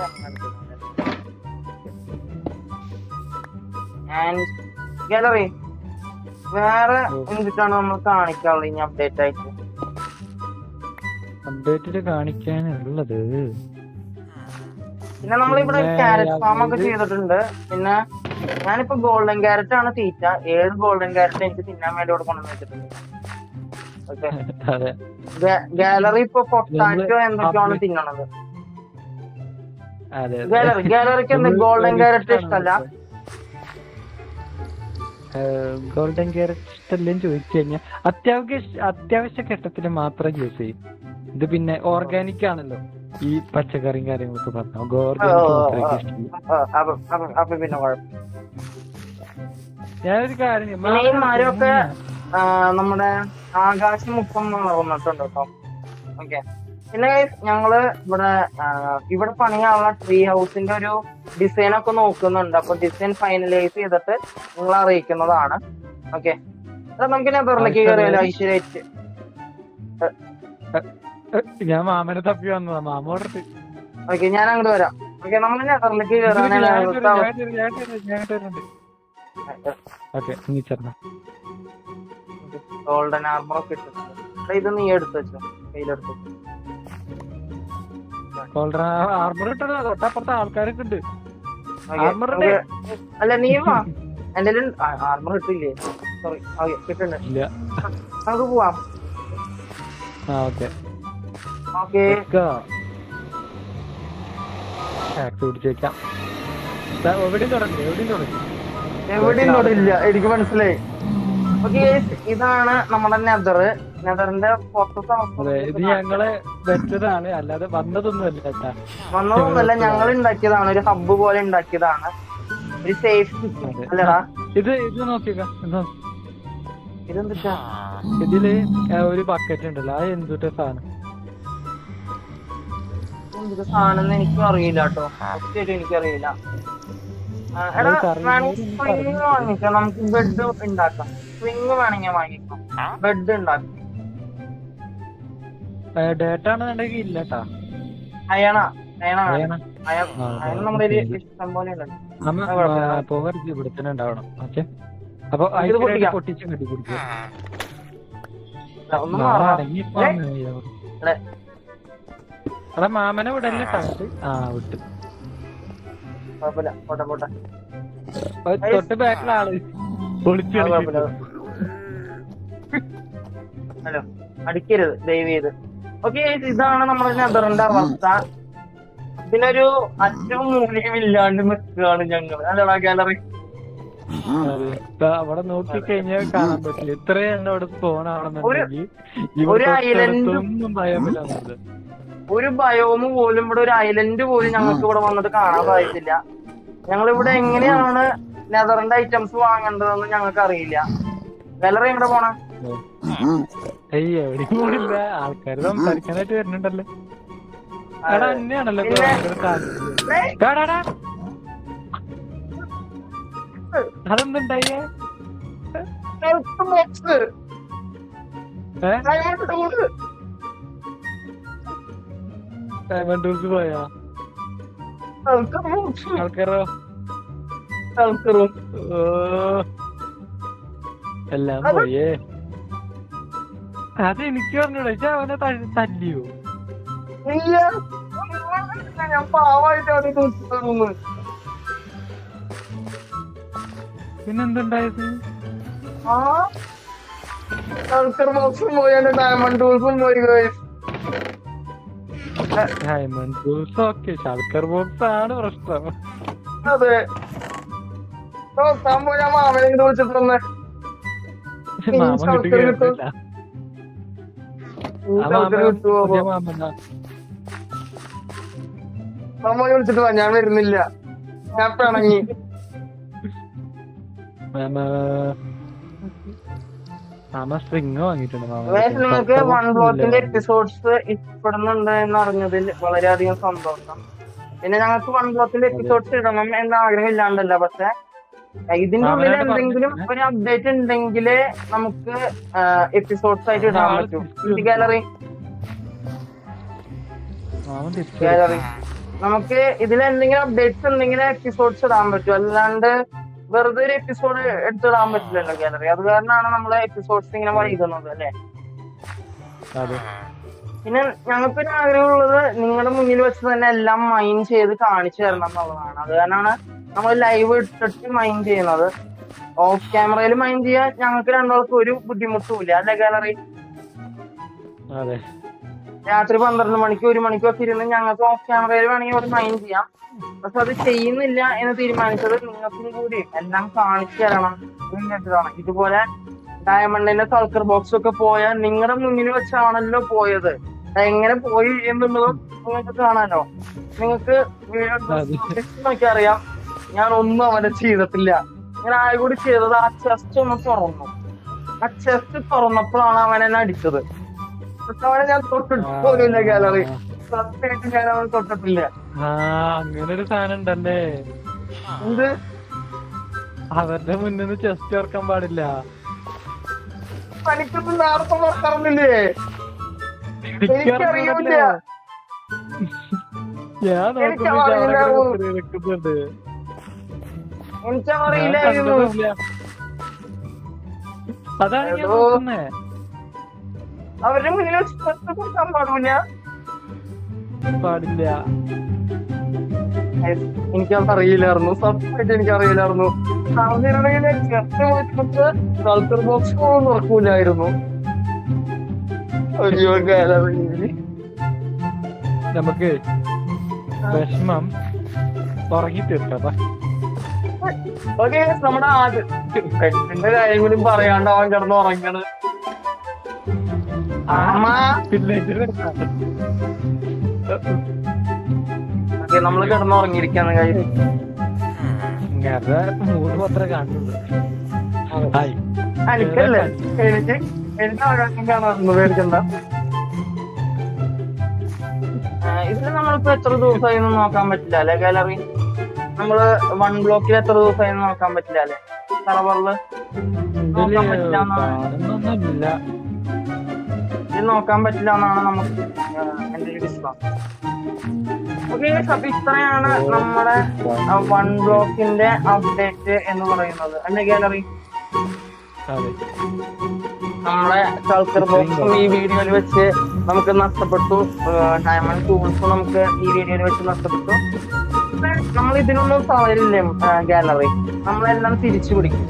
ആൻഡ് ഗാലറി വേറെ ഓ. എന്തിട്ടാണ് നമ്മൾ കാണിക്കാനുള്ളത് ഇനി അപ്ഡേറ്റ് ആയിട്ട് അപ്ഡേറ്റില് കാണിക്കാനുള്ളത് പിന്നെ നമ്മളിവിടെ പിന്നെ ക്യാരറ്റ് ഫാം ഒക്കെ ഇത് ചെയ്തിട്ടുണ്ട് പിന്നെ ഞാനിപ്പോ ഗോൾഡൻ ക്യാരറ്റ് ആണ് തീറ്റ ഏഴ് ഗോൾഡൻ ക്യാരറ്റ് എനിക്ക് തിന്നാൻ വേണ്ടി ഇവിടെ കൊണ്ടുവന്ന് വെച്ചിട്ടുണ്ട് ഓക്കെ അതെ ഗാലറി ഇപ്പൊ പൊട്ടാറ്റോ നമ്മള് എന്തൊക്കെയാണ് update- തിന്നണത് അതെ ഗാലറി ഗാലറിക്ക് എന്താ ഗോൾഡൻ ക്യാരറ്റ് ഇഷ്ടമല്ല ഗോൾഡൻ ക്യാരറ്റ് ഇഷ്ടമല്ലെന്ന് ചോദിച്ചു കഴിഞ്ഞാൽ അത്യാവശ്യ അത്യാവശ്യ ഘട്ടത്തിൽ മാത്രം യൂസ് ചെയ്യും ഇത് പിന്നെ ഓർഗാനിക് ആണല്ലോ ഈ പച്ചക്കറിയും കാര്യങ്ങളൊക്കെ പറഞ്ഞു ഓർഗാനിക് ഓ, ഓ, മാത്രമേ ഓ. ഇഷ്ടമുള്ളൂ ആ, അപ്പൊ അപ്പൊ- അപ്പൊ പിന്നെ കുഴപ്പം ഞാനൊരു കാര്യം പിന്നെ ഈ മരമൊക്കെ ആ, നമ്മുടെ ആകാശം മുക്കം വളർന്നിട്ടുണ്ട് കേട്ടോ ഓക്കെ പിന്നെ guys, ഞങ്ങള് ഇവിടെ ആ, ഇവിടെ പണിയാനുള്ള ട്രീ ഹൗസിന്റെ ഒരു ഡിസൈൻ ഒക്കെ നോക്കുന്നുണ്ട് അപ്പൊ ഡിസൈൻ ഫൈനലൈസ് ചെയ്തിട്ട് നിങ്ങളെ അറിയിക്കുന്നതാണ് ഓക്കെ നമുക്ക് നെതറിലേക്ക് കയറിയാലോ ഐശ്വര്യായിട്ട് ഞാൻ മാമനെ തപ്പി വന്നതാ മാമ ഓർത്ത് ഓക്കെ ഞാൻ അങ്ങോട്ട് വരാം ഓക്കെ നമ്മൾ നെതറിലേക്ക് കയറാനാണ് ഓക്കെ നീ ചേർന്ന ഗോൾഡൻ ആർമർ ഒക്കെ ഇട്ടിട്ടുണ്ട് എടാ, ഇത് നീ എടുത്തു വെച്ചോ കയ്യിലെടുത്ത് വെച്ചോ. ആർമർ ഇട്ടത് തൊട്ടപ്പുറത്ത് ആൾക്കാരൊക്കെ ഉണ്ട് Okay, Armor നമുക്ക് അല്ല നീ വാ എന്റെ ആർമർ ഇട്ടില്ലേ സോറി ഓക്കെ കിട്ടുന്നുണ്ട് ഇല്ല നമുക്ക് പോവാം ആ ഓക്കെ ഓക്കെ ടാക്സ് പിടിച്ചേക്കാം എവിടെയും തുടങ്ങി എവിടെയും തുടങ്ങി എവിടെയും തൊടില്ല എനിക്ക് മനസ്സിലായി ഓക്കെ ഇതാണ് നമ്മുടെ നെതർ നെതറിന്റെ പുറത്തത്തെ അതെ ഇത് അവസ്ഥ ഞങ്ങള് വെച്ചതാണ് അല്ലാതെ വന്നതൊന്നും അല്ല കേട്ടാ വന്നതൊന്നുമല്ല ഞങ്ങൾ ഉണ്ടാക്കിയതാണ് ഒരു ഹബ്ബ് പോലെ ഉണ്ടാക്കിയതാണ് ഒരു സേഫ് അതെ. അല്ലടാ ഇത് ഇത് നോക്കിക്ക ഇതെന്താ ഇതില് ആ, ഒരു ബക്കറ്റ് ഉണ്ടല്ലോ അത് എന്തുട്ട സാധനം എന്തൊക്കെ സാധനം എനിക്കും അറിയില്ല കേട്ടോ സത്യമായിട്ട് എനിക്കറിയില്ല ആ, എടാ അത് കറി വേണമെങ്കിൽ ഒന്നും സ്പ്രിങ് പറഞ്ഞിട്ടില്ല. വാങ്ങിക്കാം നമുക്ക് ബെഡ് ഉണ്ടാക്കാം സ്പ്രിങ് വേണമെങ്കിൽ വാങ്ങിക്കാം ബെഡ് ഉണ്ടാക്കാം ഡേറ്റ ആണെന്നുണ്ടെങ്കിൽ ഇല്ല കേട്ടാ അയണ അയണ വേണം. അറിയണം അയൺ ആ, അയൺ ആ, നമ്മുടെ കയ്യില് ശരി. ഇഷ്ടം പോലെ ഉണ്ട് നമ്മ അത് കുഴപ്പമില്ല. പോകരുത് ഇവിടെ തന്നെ ഉണ്ടാവണം ഓക്കെ അപ്പൊ ഇത് അതിനായിട്ട് പൊട്ടിക്കാം. പൊട്ടിച്ച് കെട്ടി കുടിക്കും ഒന്നും മാറാം എടേ. അതാ മാമനെ വിടല്ലേ ടാത്ത് ആ വിട്ട് കുഴപ്പമില്ല പോട്ടെ പോട്ടെ അത് തൊട്ട് ബാക്കിലെ ആള് പൊളിച്ചു അത് കുഴപ്പമില്ല ഹലോ അടിക്കരുത് ദയവ് ചെയ്ത് ഓക്കെ ഇതാണ് നമ്മുടെ നെതറിന്റെ അവസ്ഥ പിന്നെ ഒരു അറ്റവും മൂല്യം ഇല്ലാണ്ട് നിൽക്കുകയാണ് ഞങ്ങൾ അല്ലടാ ഗാലറി അവിടെ നോക്കി കഴിഞ്ഞാൽ കാണാൻ പറ്റില്ല ഇത്രയും എണ്ണം അവിടെ സ്പോൺ ആണെന്നുണ്ടെങ്കിൽ ഒരു island- ഒന്നും ഭയമില്ല ഒരു ബയോമ് പോലും ഇവിടെ ഒരു ഐലൻഡ് പോലും ഞങ്ങൾക്ക് ഇവിടെ വന്നിട്ട് കാണാൻ സാധിച്ചില്ല ഞങ്ങൾ ഇവിടെ എങ്ങനെയാണ് നെതറിന്റെ ഐറ്റംസ് വാങ്ങേണ്ടതെന്ന് ഞങ്ങൾക്ക് അറിയില്ല ഗാലറി എവിടെ പോണ ഏയ് എവിടെയും പോണില്ല ആൾക്കാര് സംസാരിക്കാനായിട്ട് വരുന്നുണ്ടല്ലോ എടാ തന്നെയാണല്ലോ പിന്നെ- അതെന്തുണ്ടായേ ബോക്സ് ഏ ഡയമണ്ട് ടൂള് ഡയമണ്ട് ടൂൾസ് പോയാ ഷൾക്കർ ബോക്സ് ആൾക്കാരോ ഷൾക്കറും ഓ എല്ലാം അത് പോയേ അത് എനിക്ക് പറഞ്ഞൂടെ ഇജ്ജ് അവനെ ത- തല്ലിയോ ഇല്ല ഞാൻ പാവായിട്ടാണ് ഇത് തരുന്നത് പിന്നെന്തുണ്ടായത് ആ ഷൾക്കർ ബോക്സും പോയി എന്റെ ഡയമണ്ട് ടൂൾസും പോയി guys. Diamond tools okay shulker box ആണ് പ്രശ്നം അതെ നോക്കാൻ പോയാ മാമനെ ഇങ്ങോട്ട് വിളിച്ചിട്ടൊന്ന് മാമൻ ശർക്കര കിട്ടുക കിട്ടും. ആ മാമൻ കിട്ടുമോ പുതിയ മാമനാ മാമനെ വിളിച്ചിട്ട് വാ ഞാൻ വരുന്നില്ല ഞാൻ പിണങ്ങി മാമ മാമ സ്ട്രിങ് വാങ്ങിയിട്ടുണ്ട് മാമ ഗൈസ് നിങ്ങൾക്ക് വൺ ബ്ലോക്കിന്റെ എപ്പിസോഡ്സ് ഇഷ്ടപ്പെടുന്നുണ്ട് എന്ന് അറിഞ്ഞതിൽ വളരെയധികം സന്തോഷം പിന്നെ ഞങ്ങൾക്ക് വൺ ബ്ലോക്കിന്റെ എപ്പിസോഡ്സ് ഇടണം എന്ന ആഗ്രഹം ഇല്ലാണ്ടല്ല പക്ഷെ ഇതിന്റെ ഉള്ളിൽ മാമനോട് എന്തെങ്കിലും പറഞ്ഞിട്ടില്ല. ഒരു അപ്ഡേറ്റ് ഉണ്ടെങ്കിലേ നമുക്ക് എപ്പിസോഡ്സ് ആയിട്ട് ഇടാൻ ആള് പറ്റും തിരിച്ചു ഗാലറി മാമൻ തിരിച്ചു ഗാലറി നമുക്ക് ഇതിൽ എന്തെങ്കിലും അപ്ഡേറ്റ്സ് ഉണ്ടെങ്കിൽ എപ്പിസോഡ്സ് ഇടാൻ പറ്റും അല്ലാണ്ട് വെറുതെ ഒരു എപ്പിസോഡ് എടുത്തിടാൻ പറ്റില്ലല്ലോ ഗാലറി അത് കാരണമാണ് നമ്മളെ എപ്പിസോഡ്സ് ഇങ്ങനെ വൈകുന്നത് അല്ലെ അതെ പിന്നെ ഞങ്ങൾക്കൊരു ആഗ്രഹമുള്ളത് നിങ്ങളുടെ മുന്നിൽ വെച്ച് തന്നെ എല്ലാം മൈൻഡ് ചെയ്ത് കാണിച്ചു തരണം എന്നുള്ളതാണ് അത് കാരണമാണ് നമ്മൾ ലൈവ് ഇട്ടിട്ട് മൈൻഡ് ചെയ്യുന്നത് ഓഫ് ക്യാമറയിൽ മൈൻഡ് ചെയ്യാൻ ഞങ്ങൾക്ക് രണ്ടാൾക്കും ഒരു ബുദ്ധിമുട്ടും ഇല്ല അല്ലെ ഗാലറി അതെ രാത്രി പന്ത്രണ്ട് മണിക്ക് ഒരു മണിക്കൊക്കെ ഇരുന്ന് ഞങ്ങൾക്ക് ഓഫ് ക്യാമറയിൽ വേണമെങ്കിൽ ഒരു മൈൻഡ് ചെയ്യാം പക്ഷെ അത് ചെയ്യുന്നില്ല എന്ന് തീരുമാനിച്ചത് നിങ്ങൾക്കും കൂടി എല്ലാം കാണിച്ചു തരണം എന്നിട്ടാണ് ഇതുപോലെ ഡയമണ്ടിന്റെ സൾക്കർ ബോക്സ് ഒക്കെ പോയാൽ നിങ്ങളുടെ മുന്നിൽ വെച്ചാണല്ലോ പോയത് അത് എങ്ങനെ പോയി എന്നുള്ളതും നിങ്ങൾക്ക് കാണാലോ നിങ്ങൾക്ക് വീഡിയോ അതെ. നോക്കി അറിയാം ഞാൻ ഒന്നും അവനെ ചെയ്തിട്ടില്ല ഞാൻ ആയ കൂടി ചെയ്തത് ആ ചെസ്റ്റ് ഒന്ന് തുറന്നു ആ ചെസ്റ്റ് തുറന്നപ്പോഴാണ് അവൻ എന്നെ അടിച്ചത് പക്ഷെ അവനെ ഞാൻ തൊട്ടിട്ട് പോലുമില്ല ഗാലറി സത്യമായിട്ട് ഞാൻ അവൻ തൊട്ടിട്ടില്ല ആ അങ്ങനെ ഒരു സാധനം ഉണ്ടല്ലേ എന്ത് അവരുടെ മുന്നിൽ നിന്ന് ചെസ്റ്റ് ഓർക്കാൻ പാടില്ല തനിക്കൊന്നും നേരത്തെ പുറത്തിറങ്ങില്ലേ എനിക്കറിയില്ല. ഞാൻ എനിക്ക് നോക്കുമ്പോ ഇത് അവിടെ അറിയില്ല. കിടന്ന് നിൽക്കുന്നുണ്ട്. ഞാൻ എനിക്കറിയില്ലായിരുന്നു കണ്ടതുമില്ല. അതാണ് ഞാൻ എടോ. നോക്കുന്നേ അവരുടെ മുന്നിൽ വെച്ച് ചെസ്റ്റ് കൊടുക്കാൻ പാടില്ല പാടില്ല എനിക്കത് അറിയില്ലായിരുന്നു സത്യമായിട്ട് എനിക്കറിയില്ലായിരുന്നു പറഞ്ഞിരുന്നെങ്കിൽ ചെസ്റ്റ് പോയിട്ട് കൾച്ചർ ബോക്സ് പോലും തുറക്കൂലായിരുന്നു അയ്യോ ഗാലറി നമുക്ക് വിഷമം ഉറങ്ങി തീർക്കാം ഓക്കെ നമ്മുടെ ആദ്യം പെട്ടിന്റെ കാര്യം കൂടി പറയാണ്ട് അവൻ കിടന്ന് ഉറങ്ങണ് അമ്മ പിന്നെ ഇത് ഓക്കെ നമ്മള് കിടന്ന് ഉറങ്ങിയിരിക്കാന്ന് കാര്യം ഇങ്ങനത്തെ മൂന്ന് മാത്രമേ കാണുന്നുള്ളൂ ഹായ് എനിക്കല്ലേ എനിക്ക് എനിക്ക് ആകാശം കാണാറുണ്ട് പേടിക്കണ്ട ഇതിൽ നമ്മളിപ്പോ എത്ര ദിവസമായി എന്ന് നോക്കാൻ പറ്റില്ല അല്ലെ ഗാലറി നമ്മള് വൺ ബ്ലോക്കിൽ എത്ര ദിവസമായി എന്ന് നോക്കാൻ പറ്റില്ല അല്ലെ സർവറില് നോക്കാൻ പറ്റില്ല എന്നാണ് കാണുന്നൊന്നുമില്ല ഇത് നോക്കാൻ പറ്റില്ല എന്നാണ് നമുക്ക് ആ, എന്റെ ഒരു വിശ്വാസം ഓക്കെ അപ്പൊ ഇത്രയാണ് നമ്മുടെ വൺ ബ്ലോക്കിന്റെ അപ്ഡേറ്റ് എന്ന് പറയുന്നത് അല്ലെ ഗാലറി അതെ നമ്മളെ കൾച്ചർ ബോക്സും ഈ വീഡിയോയിൽ വെച്ച് നമുക്ക് നഷ്ടപ്പെട്ടു ഡയമണ്ട് ടൂൾസും നമുക്ക് ഈ വീഡിയോയിൽ വെച്ച് നഷ്ടപ്പെട്ടു നമ്മൾ ഇതിനൊന്നും തളരില്ലേ ഗാലറി നമ്മളെല്ലാം തിരിച്ചു പിടിക്കും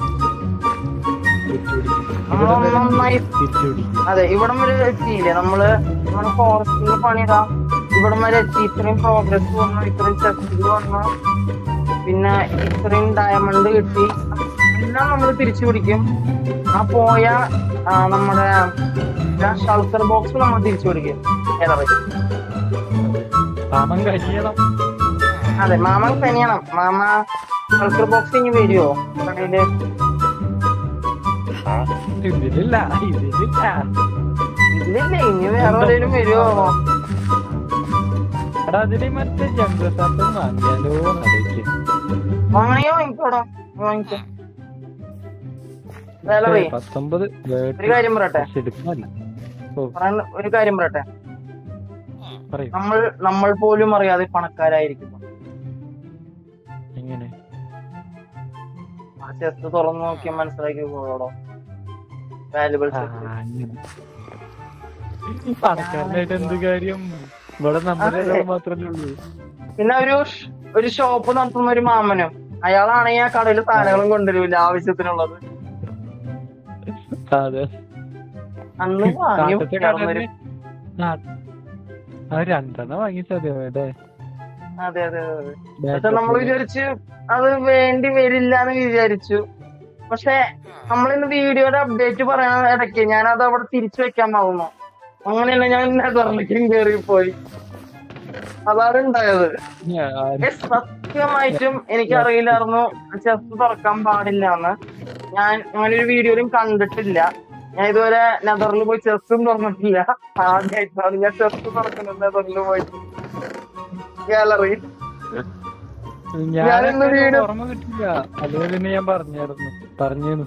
നമ്മൾ നന്നായി തിരിച്ചുപിടിക്കും അതെ ഇവിടം വരെ എത്തിയില്ലേ നമ്മള് നമ്മുടെ ഫോറസ്റ്റിൽ പണിയിടാം ഇവിടം വരെ എത്തി ഇത്രയും പ്രോഗ്രസ് വന്നു ഇത്രയും ചെസ്റ്റുകൾ വന്നു പിന്നെ ഇത്രയും ഡയമണ്ട് കിട്ടി എല്ലാം നമ്മൾ തിരിച്ചു പിടിക്കും ആ പോയ ആ, നമ്മുടെ ഷൾക്കർ ബോക്സ് നമ്മൾ തിരിച്ചു പിടിക്കും ഗാലറി പാമം കഴിയണം അതെ മാമൻ തന്നെയണം മാമ ഷൾക്കർ ബോക്സ് ഇനി വരുമോ കടയില് ഇതിലില്ല ഇതിലില്ല ഇല്ലില്ല ഇനി വേറെ എവിടെയും വരുമോ എടാ അതിന് മറ്റേ ജംഗസാത്തം വാങ്ങിയാലോ എന്നറിയിക്കും വാങ്ങിയോ വാങ്ങിക്കോടാ വാങ്ങിക്കോ ഗാലറി പത്തൊമ്പത് ഒരു കാര്യം പറയട്ടെ എടുക്കാനല്ല ഓ പറയാൻ ഒരു കാര്യം പറയട്ടെ പറയൂ നമ്മൾ നമ്മൾ പോലും അറിയാതെ പണക്കാരായിരിക്കുന്നു എങ്ങനെ ആ ചെസ്റ്റ് തുറന്നു നോക്കിയാൽ മനസ്സിലാക്കി പോകോടോ വാല്യുബിൾസ് ആ, അങ്ങനെ. ഈ പണക്കാരനായിട്ട് എന്ത് കാര്യം ഇവിടെ നമ്മുടെ അതെ. മാത്രല്ലേ ഉള്ളൂ പിന്നെ ഒരു ഷ്- ഒരു ഷോപ്പ് നടത്തുന്ന ഒരു മാമനും അയാളാണെങ്കിൽ ആ കടയിൽ സാധനങ്ങളും കൊണ്ടുവരില്ല ആവശ്യത്തിനുള്ളത് അതെ അന്ന് വാങ്ങി കാട്ടത്തെ കിടന്നൊരു- കടന്ന് നാ- ആ രണ്ടെണ്ണം വാങ്ങിച്ചാൽ മതി അവിടെ അതെ അതെ അതെ പക്ഷെ നമ്മൾ വിചാരിച്ച് അത് വേണ്ടി വരില്ല എന്ന് വിചാരിച്ചു പക്ഷെ നമ്മളിന്ന് വീഡിയോയുടെ അപ്ഡേറ്റ് പറയാൻ ഇടയ്ക്ക് ഞാൻ അത് അവിടെ തിരിച്ചു വെക്കാൻ മറന്നു അങ്ങനെയല്ല ഞാൻ നെതറിലേക്കും കയറിപ്പോയി അതാണ് ഉണ്ടായത് ഞാൻ- ഏ, സത്യമായിട്ടും എനിക്കറിയില്ലായിരുന്നു ചെസ് തുറക്കാൻ പാടില്ല എന്ന് ഞാൻ അങ്ങനെ ഒരു വീഡിയോയിലും കണ്ടിട്ടില്ല ഞാൻ ഇതുവരെ നെതറിൽ പോയി ചെസ്സും തുറന്നിട്ടില്ല ആദ്യമായിട്ടാണ് ഞാൻ ചെസ് തുറക്കുന്നത് നെതറിൽ പോയിട്ട് ഗാലറി ഞാൻ ഞാനിന്ന് ഒരു വീഡിയോ- ഓർമ്മ കിട്ടില്ല അതുപോലെ പിന്നെ ഞാൻ പറഞ്ഞായിരുന്നു പറഞ്ഞിരുന്നു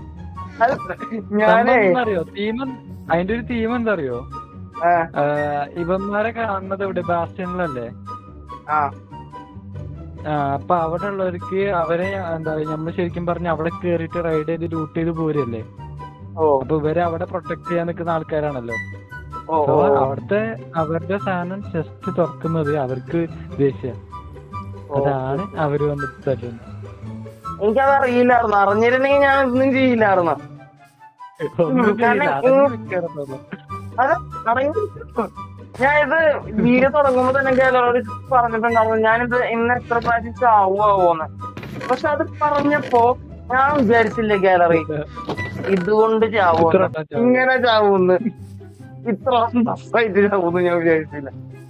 ഞാനേ അറിയോ തീം അതിന്റെ ഒരു തീം എന്താ അറിയോ ആ, ആഹ് ഇവന്മാരെ കാണുന്നത് ഇവിടെ ബാസ്റ്റനിലല്ലേ ആ ആ അപ്പൊ അവിടെ ഉള്ളവർക്ക് അവരെ എന്താ പറയാ നമ്മൾ ശരിക്കും പറഞ്ഞ അവിടെ കേറിയിട്ട് റൈഡ് ചെയ്ത് ലൂട്ട് ചെയ്ത് പോരല്ലേ ഓ അപ്പൊ ഇവരെ അവിടെ പ്രൊട്ടക്ട് ചെയ്യാൻ നിൽക്കുന്ന ആൾക്കാരാണല്ലോ ഓ അപ്പൊ ഓ അവിടുത്തെ അവരുടെ സാധനം ജസ്റ്റ് തുറക്കുന്നത് അവർക്ക് ദേഷ്യം ഓ. അതാണ് അവര് വന്നിട്ട് തരുന്നത് എനിക്കത് അറിയില്ലായിരുന്നു അറിഞ്ഞിരുന്നെങ്കിൽ ഞാൻ ഒന്നും ചെയ്യില്ലായിരുന്നു ഒന്നും ചെയ്യില്ല, കാരണം അടങ്ങി ഈ- നിൽക്കാറുണ്ടല്ലോ. അത് അറിയില്ല ഞാൻ ഇത് വീഡിയോ തുടങ്ങുമ്പോ തന്നെ ഗാലറി പറഞ്ഞിട്ടുണ്ടായിരുന്നു ഞാനിത് ഇന്ന് എത്ര പ്രാവശ്യം ചാവുമാവോന്ന് പക്ഷെ അത് പറഞ്ഞപ്പോ ഞാൻ വിചാരിച്ചില്ല ഗാലറി ഇതുകൊണ്ട് ഇത്ര ചാവുമെന്ന് എണ്ണം ചാവും. ഇങ്ങനെ ചാവൂന്ന് ഇത്ര ടഫായിട്ട് ചാവൂന്ന് ഞാൻ വിചാരിച്ചില്ല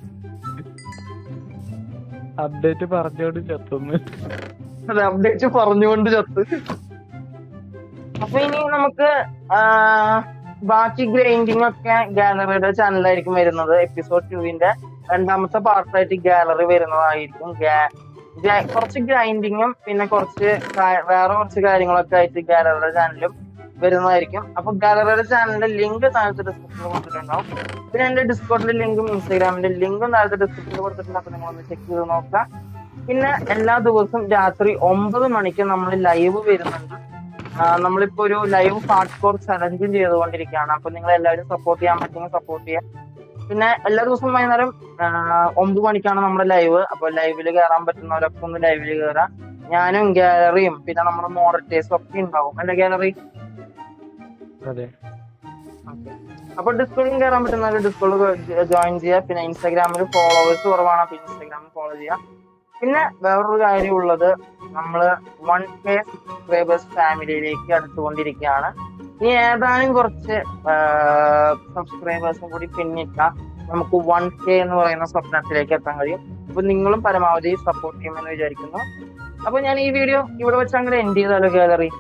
അപ്ഡേറ്റ് പറഞ്ഞോണ്ട് ചത്തുന്നു അതെ അപ്ഡേറ്റ് പറഞ്ഞുകൊണ്ട് ചത്ത് അപ്പൊ ഇനി നമുക്ക് ആ, ബാക്കി ഗ്രൈൻഡിങ് ഒക്കെ ഗാലറിയുടെ ചാനലായിരിക്കും വരുന്നത് എപ്പിസോഡ് ടുവിന്റെ രണ്ടാമത്തെ പാർട്ടായിട്ട് ഗാലറി വരുന്നതായിരിക്കും ഗാ- ഗാ- കുറച്ച് ഗ്രൈൻഡിങ്ങും പിന്നെ കുറച്ച് കാ- വേറെ കുറച്ച് കാര്യങ്ങളൊക്കെ ആയിട്ട് ഗാലറിയുടെ ചാനലും വരുന്നതായിരിക്കും അപ്പൊ ഗാലറിയുടെ ചാനലിന്റെ ലിങ്ക് താഴത്തെ ഡിസ്ക്രിപ്ഷനിൽ കൊടുത്തിട്ടുണ്ടാവും പിന്നെ എന്റെ ഡിസ്കോഡിന്റെ ലിങ്കും ഇൻസ്റ്റാഗ്രാമിന്റെ ലിങ്കും താഴത്തെ ഡിസ്ക്രിപ്ഷനിൽ കൊടുത്തിട്ടുണ്ട് അപ്പൊ നിങ്ങളൊന്ന് ചെക്ക് ചെയ്ത് നോക്കാം പിന്നെ എല്ലാ ദിവസവും രാത്രി ഒമ്പത് മണിക്ക് നമ്മൾ ലൈവ് വരുന്നുണ്ട് ആ, നമ്മളിപ്പോ ഒരു ലൈവ് ഹാർഡ് കോർ ചലഞ്ചും ചെയ്തുകൊണ്ടിരിക്കുകയാണ് അപ്പൊ നിങ്ങൾ എല്ലാവരും സപ്പോർട്ട് ചെയ്യാൻ പറ്റുമെങ്കിൽ സപ്പോർട്ട് ചെയ്യാം പിന്നെ എല്ലാ ദിവസവും വൈകുന്നേരം ആ, ഒമ്പത് മണിക്കാണ് നമ്മുടെ ലൈവ് അപ്പൊ ലൈവിൽ കയറാൻ പറ്റുന്നവരൊക്കെ ഒന്ന് ലൈവിൽ കയറാം ഞാനും ഗാലറിയും പിന്നെ നമ്മുടെ മോഡറേറ്റേഴ്സും ഒക്കെ ഉണ്ടാവും അല്ലെ ഗാലറി അതെ അപ്പൊ ഡിസ്കോഡിൽ കയറാൻ പറ്റുന്നവർ ഡിസ്കോഡിൽ ജോയിൻ ചെയ്യുക പിന്നെ ഇൻസ്റ്റാഗ്രാമിൽ ഫോളോവേഴ്സ് കുറവാണ് അപ്പൊ ഇൻസ്റ്റാഗ്രാമിൽ ഫോളോ ചെയ്യുക പിന്നെ വേറൊരു കാര്യമുള്ളത് നമ്മള് വൺ കെ സബ്സ്ക്രൈബേഴ്സ് ഫാമിലിയിലേക്ക് അടുത്തുകൊണ്ടിരിക്കുകയാണ് ഇനി ഏതാനും കുറച്ച് സബ്സ്ക്രൈബേഴ്സും കൂടി പിന്നിട്ടാൽ നമുക്ക് വൺ കെ എന്ന് പറയുന്ന സ്വപ്നത്തിലേക്ക് എത്താൻ കഴിയും അപ്പൊ നിങ്ങളും പരമാവധി സപ്പോർട്ട് ചെയ്യുമെന്ന് വിചാരിക്കുന്നു അപ്പൊ ഞാൻ ഈ വീഡിയോ ഇവിടെ വെച്ച് അങ്ങനെ എൻഡ് ചെയ്താലോ ഗാലറി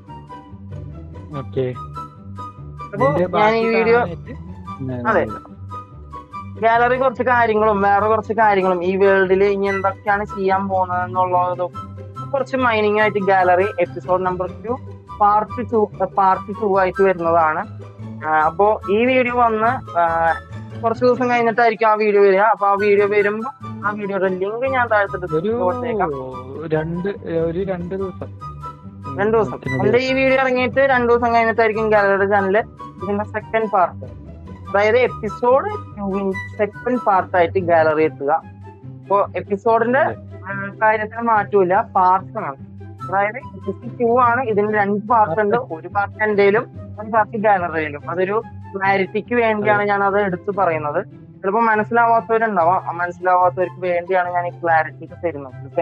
ഓക്കെ അപ്പൊ ഞാൻ ഈ വീഡിയോ അതെ. ഗാലറി കുറച്ച് കാര്യങ്ങളും വേറെ കുറച്ച് കാര്യങ്ങളും ഈ വേൾഡിൽ ഇനി എന്തൊക്കെയാണ് ചെയ്യാൻ പോകുന്നത് എന്നുള്ളതും കുറച്ച് മൈനിങ് ആയിട്ട് gallery episode number two part two part two ആയിട്ട് വരുന്നതാണ് ആ, അപ്പോ ഈ വീഡിയോ വന്ന് ആ, കുറച്ച് ദിവസം കഴിഞ്ഞിട്ടായിരിക്കും ആ വീഡിയോ വരിക അപ്പൊ ആ വീഡിയോ വരുമ്പോ ആ വീഡിയോയുടെ ലിങ്ക് ഞാൻ താഴത്തെ ഒരു description കൊടുത്തേക്കാം രണ്ട് ഒരു രണ്ട് ദിവസം രണ്ടു ദിവസം എന്റെ ഈ വീഡിയോ ഇറങ്ങിയിട്ട് രണ്ടു ദിവസം കഴിഞ്ഞിട്ടായിരിക്കും ഗാലറിയുടെ ചാനല് ഇതിന്റെ സെക്കൻഡ് പാർട്ട് അതായത് എപ്പിസോഡ് സെക്കൻഡ് പാർട്ടായിട്ട് ഗാലറി എത്തുക അപ്പോ എപ്പിസോഡിന്റെ കാര്യത്തിന് മാറ്റമില്ല പാർട്ടാണ് അതായത് എപ്പിസോഡ് ടു ആണ് ഇതിന് രണ്ട് പാർട്ട് ഉണ്ട് ഒരു പാർട്ട് എന്റെയിലും ഒരു പാർട്ട് ഗാലറിയിലും അതൊരു ക്ലാരിറ്റിക്ക് വേണ്ടിയാണ് ഞാൻ അത് എടുത്തു പറയുന്നത് ചിലപ്പോൾ മനസ്സിലാവാത്തവരുണ്ടാവാം ആ മനസ്സിലാവാത്തവർക്ക് വേണ്ടിയാണ് ഞാൻ ഈ ക്ലാരിറ്റി തരുന്നത് ഓക്കെ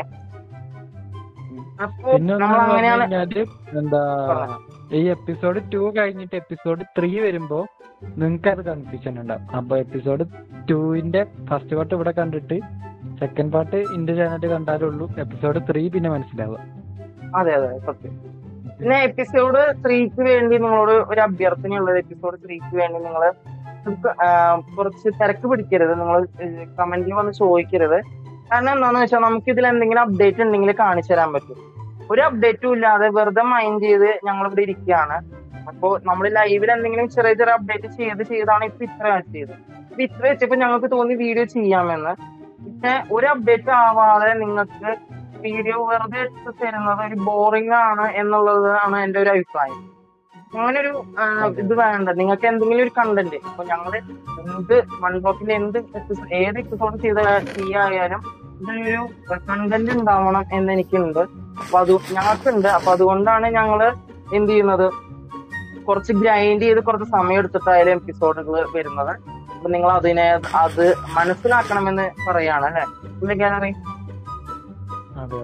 അപ്പോ പിന്നെ നമ്മൾ അങ്ങനെയാണ് കഴിഞ്ഞാല് എന്താ പറഞ്ഞോ. ഈ എപ്പിസോഡ് ടു കഴിഞ്ഞിട്ട് എപ്പിസോഡ് ത്രീ വരുമ്പോ നിങ്ങൾക്ക് അത് കൺഫ്യൂഷൻ ഉണ്ടാവും അപ്പൊ എപ്പിസോഡ് ടുവിന്റെ ഫസ്റ്റ് പാർട്ട് ഇവിടെ കണ്ടിട്ട് സെക്കൻഡ് പാർട്ട് ഇന്റെ ചാനലിൽ കണ്ടാലുള്ളൂ എപ്പിസോഡ് ത്രീ പിന്നെ മനസ്സിലാവുക അതെ അതെ സത്യം പിന്നെ എപ്പിസോഡ് ത്രീക്ക് വേണ്ടി നിങ്ങളോട് ഒരു അഭ്യർത്ഥനയുള്ളത് എപ്പിസോഡ് ത്രീക്ക് വേണ്ടി നിങ്ങൾ കുറച്ച് തിരക്ക് പിടിക്കരുത് നിങ്ങൾ കമന്റിൽ വന്ന് ചോദിക്കരുത് കാരണം എന്താണെന്ന് വെച്ചാൽ നമുക്ക് ഇതിൽ എന്തെങ്കിലും അപ്ഡേറ്റ് ഉണ്ടെങ്കിൽ കാണിച്ചു തരാൻ പറ്റും ഒരു അപ്ഡേറ്റും ഇല്ലാതെ വെറുതെ മൈൻഡ് ചെയ്ത് ഞങ്ങൾ ഇവിടെ ഇരിക്കുകയാണ് അപ്പോ നമ്മൾ ലൈവിൽ എന്തെങ്കിലും ചെറിയ ചെറിയ അപ്ഡേറ്റ് ചെയ്ത് ചെയ്താണ് ഇപ്പൊ ഇത്ര ചെയ്തത് ഇപ്പൊ ഇത്ര വെച്ചപ്പോ ഞങ്ങൾക്ക് തോന്നി വീഡിയോ ചെയ്യാമെന്ന് പക്ഷെ ഒരു അപ്ഡേറ്റ് ആവാതെ നിങ്ങൾക്ക് വീഡിയോ വെറുതെ എടുത്ത് തരുന്നത് ഒരു ബോറിംഗ് ആണ് എന്നുള്ളതാണ് എന്റെ ഒരു അഭിപ്രായം അങ്ങനെ ഒരു ഇത് വേണ്ട നിങ്ങൾക്ക് എന്തെങ്കിലും ഒരു കണ്ടന്റ് ഇപ്പൊ ഞങ്ങള് എന്ത് വൺ ബ്ലോക്കിൽ എന്ത് episode- ഏത് എപ്പിസോഡ് ചെയ്ത ചെയ്യായാലും ഇതിലൊരു കണ്ടന്റ് ഉണ്ടാവണം എന്ന് എനിക്കുണ്ട് അപ്പൊ അത് ഞങ്ങൾക്കുണ്ട് അപ്പൊ അതുകൊണ്ടാണ് ഞങ്ങള് എന്ത് ചെയ്യുന്നത് കുറച്ച് ഗ്രൈൻഡ് ചെയ്ത് കുറച്ച് സമയം എടുത്തിട്ടായാലും എപ്പിസോഡുകൾ വരുന്നത് അപ്പൊ നിങ്ങൾ അതിനെ അത് മനസ്സിലാക്കണമെന്ന് പറയാണ് അല്ലെ ഗാലറി അതെ അതെ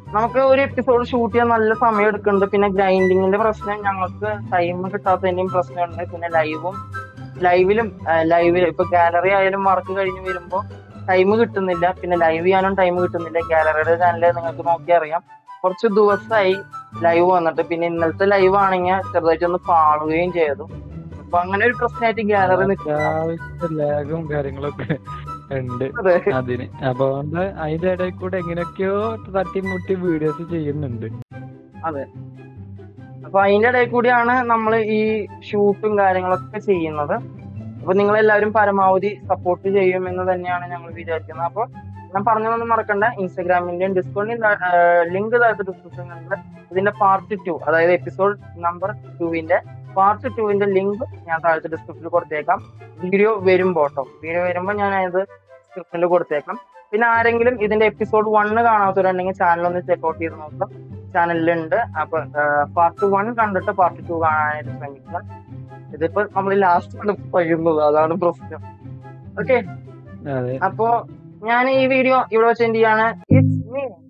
നമുക്ക് ഒരു എപ്പിസോഡ് ഷൂട്ട് ചെയ്യാൻ നല്ല സമയം എടുക്കുന്നുണ്ട് പിന്നെ ഗ്രൈൻഡിങ്ങിന്റെ പ്രശ്നം ഞങ്ങൾക്ക് ടൈം കിട്ടാത്തതിന്റെയും പ്രശ്നമുണ്ട് പിന്നെ ലൈവും ലൈവിലും ലൈവിൽ ഇപ്പൊ ഗാലറി ആയാലും വർക്ക് കഴിഞ്ഞ് വരുമ്പോൾ ടൈം കിട്ടുന്നില്ല പിന്നെ ലൈവ് ചെയ്യാനും ടൈം കിട്ടുന്നില്ല ഗാലറിയുടെ ചാനൽ നിങ്ങൾക്ക് നോക്കി അറിയാം കുറച്ച് ദിവസമായി ലൈവ് വന്നിട്ട് പിന്നെ ഇന്നലത്തെ ലൈവ് ആണെങ്കിൽ ചെറുതായിട്ടൊന്ന് പാളുകയും ചെയ്തു അപ്പൊ അങ്ങനെ ഒരു പ്രശ്നമായിട്ട് ഗാലറി നിൽക്കുന്നത് അത്യാവശ്യം ലാഗും കാര്യങ്ങളൊക്കെ ഉണ്ട് അതെ അതിന് അപ്പൊ അതുകൊണ്ട് അതിന്റെ ഇടയിൽ കൂടെ എങ്ങനെയൊക്കെയോ തട്ടിമുട്ടി വീഡിയോസ് ചെയ്യുന്നുണ്ട് അതെ അപ്പൊ അതിന്റെ ഇടയിൽ കൂടിയാണ് നമ്മൾ ഈ ഷൂട്ടും കാര്യങ്ങളൊക്കെ ചെയ്യുന്നത് അപ്പൊ നിങ്ങൾ എല്ലാവരും പരമാവധി സപ്പോർട്ട് ചെയ്യുമെന്ന് തന്നെയാണ് ഞങ്ങൾ വിചാരിക്കുന്നത് അപ്പൊ ഞാൻ പറഞ്ഞതൊന്നും മറക്കണ്ട ഇൻസ്റ്റാഗ്രാമിന്റെയും ഡിസ്കൗണ്ടിന്റെ ലിങ്ക് താഴത്തെ ഡിസ്ക്രിപ്ഷനിലുണ്ട് ഇതിന്റെ പാർട്ട് ടു അതായത് എപ്പിസോഡ് നമ്പർ ടുവിന്റെ പാർട്ട് ടുവിന്റെ ലിങ്ക് ഞാൻ താഴത്തെ ഡിസ്ക്രിപ്ഷനിൽ കൊടുത്തേക്കാം വീഡിയോ വരുമ്പോ കേട്ടോ വീഡിയോ വരുമ്പോ ഞാൻ അത് ഡിസ്ക്രിപ്ഷനിൽ കൊടുത്തേക്കാം പിന്നെ ആരെങ്കിലും ഇതിന്റെ എപ്പിസോഡ് വണ്ണ് കാണാത്തവരുണ്ടെങ്കിൽ ചാനൽ ഒന്ന് ചെക്കൗട്ട് ചെയ്ത് നോക്കാം ചാനലിലുണ്ട് അപ്പൊ പാർട്ട് വൺ കണ്ടിട്ട് പാർട്ട് ടു കാണാനായിട്ട് ശ്രമിക്കുക ഇതിപ്പോ നമ്മൾ ലാസ്റ്റ് ആണ് പറയുന്നത് അതാണ് പ്രശ്നം ഓക്കെ അതെ അപ്പോ ഞാൻ ഈ വീഡിയോ ഇവിടെ വെച്ച് എന്ത് ചെയ്യാണ് ഇറ്റ്സ് മീ